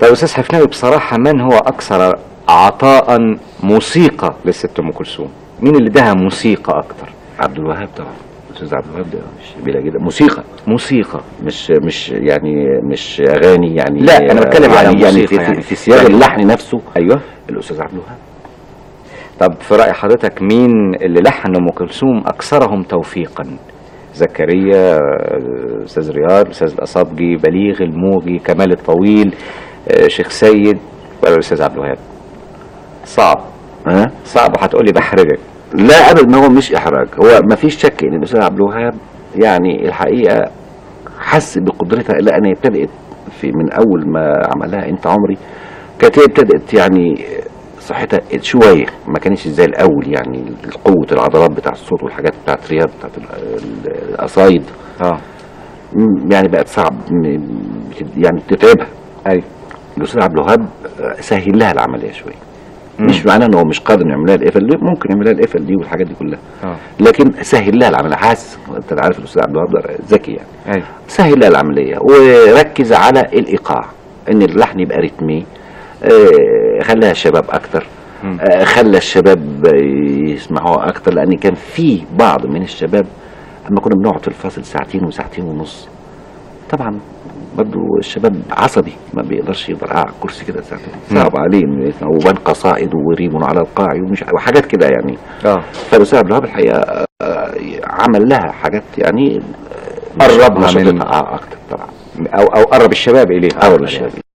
طيب استاذ حفناوي بصراحه من هو اكثر عطاء موسيقى للست ام كلثوم مين اللي اداها موسيقى اكتر عبد الوهاب طبعا الاستاذ عبد الوهاب ده مش بلا جدا موسيقى موسيقى مش مش يعني مش اغاني يعني لا، أنا بتكلم على يعني, يعني موسيقى في, يعني. في, في سياق يعني- اللحن نفسه ايوه الاستاذ عبد الوهاب طب في راي حضرتك مين اللي لحن ام كلثوم اكثرهم توفيقا زكريا آه، استاذ رياض استاذ الاصابجي بليغ الموجي كمال الطويل آه، شيخ سيد ولا الاستاذ عبد الوهاب صعب ها صعب وهتقول لي بحرجك لا ابدا ما هو مش احراج هو ما فيش شك ان الاستاذ عبد الوهاب يعني الحقيقه حس بقدرتها الا ان هي ابتدات في من اول ما عملها انت عمري كانت هي ابتدات يعني صحتها شويه ما كانش زي الاول يعني قوه العضلات بتاع الصوت والحاجات بتاعت رياض بتاعت ال- ال- القصايد اه م- يعني بقت صعب م- بت- يعني بتتعبها ايوه الاستاذ عبد الوهاب سهل لها العمليه شويه مم. مش معناه ان هو مش قادر انه يعملها القفل دي ممكن يعملها القفل دي والحاجات دي كلها اه لكن سهل لها العمليه حاسس انت عارف الاستاذ عبد الوهاب ده ذكي يعني ايوه سهل لها العمليه وركز على الايقاع ان اللحن يبقى رتمي آه، خلاها الشباب اكتر مم. آه، خلى الشباب يسمعوها اكتر لان كان في بعض من الشباب اما كنا بنقعد في الفاصل ساعتين وساعتين ونص طبعا برضو الشباب عصبي ما بيقدرش يفضل قاعد على الكرسي كده ساعتين صعب عليه إنه يسمع وبان قصائد وريم على القاع ومش وحاجات كده يعني اه فالاستاذ عبد الوهاب الحقيقه آه، عمل لها حاجات يعني قربنا من- نشطتها آه، اكتر طبعا او او قرب الشباب اليه قرب الشباب